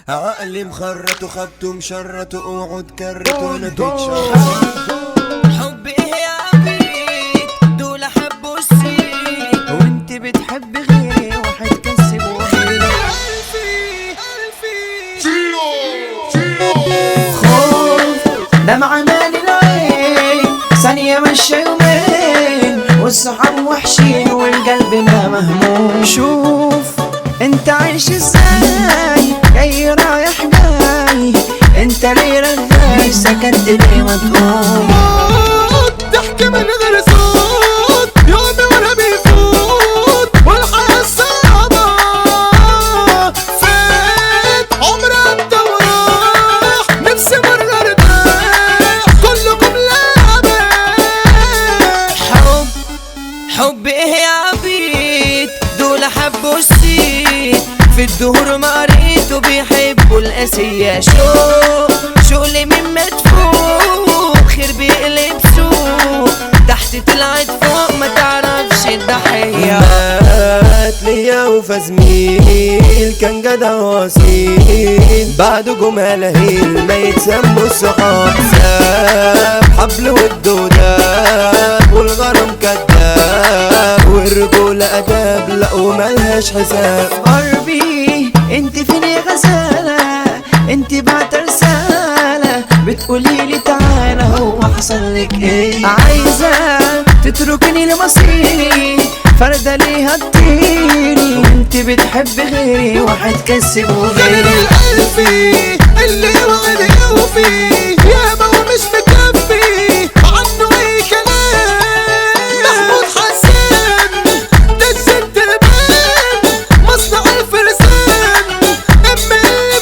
عقلي مخرط وخبط ومشرط وقعد كرت وانا تتشرط حب ايه يا عبيد دول حبوا السيد وانت بتحب غيري وهتكسب وغيري خوف دمع مال العين ثانية مشى يومين والصحاب وحشين والقلب ما مهموم شوف انت عايش ازاي جاي رايح جاي انت ليه رغاي سكت ليه ما تقوم ضحك من غير صوت يومي وانا بيفوت والحياة صعبة فات عمر عدى وراح نفسي مرة ارتاح كلكم لعبة حب حب ايه يا عبيد دول حبوا السيد في الدهور ما قريته بيحبوا القاسية شو شو اللي من مدفوق خير بيقلب سوق تحت طلعت فوق ما تعرفش الضحية مات ليا وفزميل كان جدع واصيل بعده جمال هيل ما يتسموا الصحاب ساب حبل والدوداب والغرام كداب والرجولة أداب لا وملهاش حساب قربي انت فين يا غزالة انت بعت رسالة بتقولي لي تعالى هو حصل لك ايه عايزة تتركني لمصيري فردة ليها تطيري وانت بتحب غيري وهتكسب غير غيري الألفي اللي وعد يوفي ياما ومش مكفي عنه اي كلام محمود حسن ده الجنتلمان مصنع الفرسان ام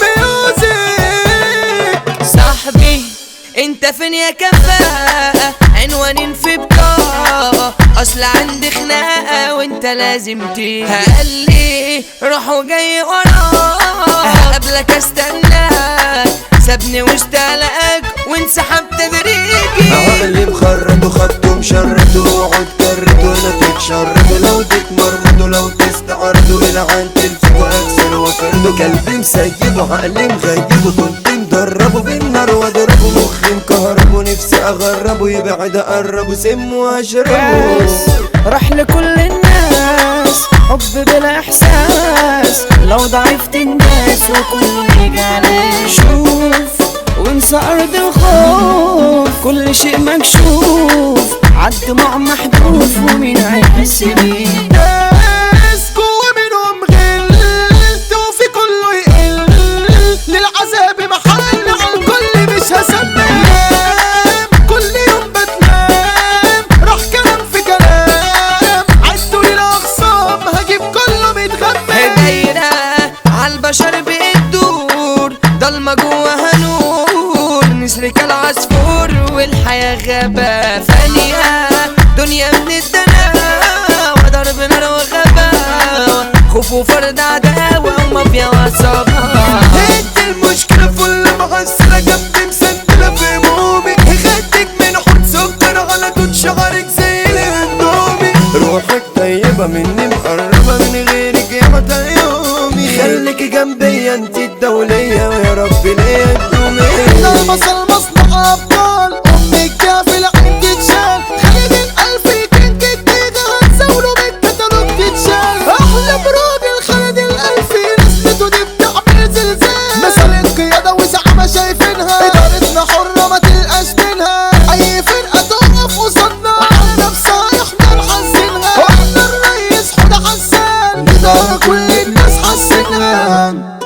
الميوزك صاحبي انت فين يا كفاءة عنوانين في بطاقة اصل عندي خناقة وانت لازم تيجي قال لي روح وجاي وراك هقابلك استناك سابني واشتاقك وانسحب تدريجي عقلي مخرط وخط ومشرط وقعد كرت وانا تتشرط لو تتمرمط ولو تستعرض العن تلفت واكسر وافرد كلبي مسيبه عقلي مغيبه كنت مدربه بالنار واضربه مخي مكهربه نفسي اغربه يبعد اقربه سم واشربه راح لكل الناس حب بلا احساس لو ضعفت الناس وكل جالي شوف وانسى ارض الخوف كل شيء مكشوف عالدموع محذوف ومين هيحس بيه ناس جوا منهم غل توفي كله يقل للعذاب محل على الكل مش هسمع كل يوم بتنام راح كلام في كلام عدوا لي الاخصام هجيب كله متغمى دايرة عالبشر بتدور ضلمة جواها نور نسرك العصفور والحياة غابة فانية دنيا من الدنا وضرب نار وغابة خوف وفرد عداوة ومافيا وعصابة انت المشكلة فل مغسلة جنبي مسندلة في همومي خدك من حوت سكر على دود شعرك زي الاندومي روحك طيبة مني مقربة من غيرك يا متى يومي خليكي جنبي انت الدولية ويا رب ليا تدومي ده المصل مصنع ابطال امك كافل عندي تشال خالد الالفي كان جديدة هتزاوله بالكتالوج تتشال احلى برود الخالد الالفي نسبته دي بتعمل زلزال مثل القيادة وزعمة شايفينها ادارتنا حرة ما تلقاش منها اي فرقة تقف قصادنا على نفسها يحضر حزنها واحنا الرئيس حوده حسان ادارة كل الناس حسنها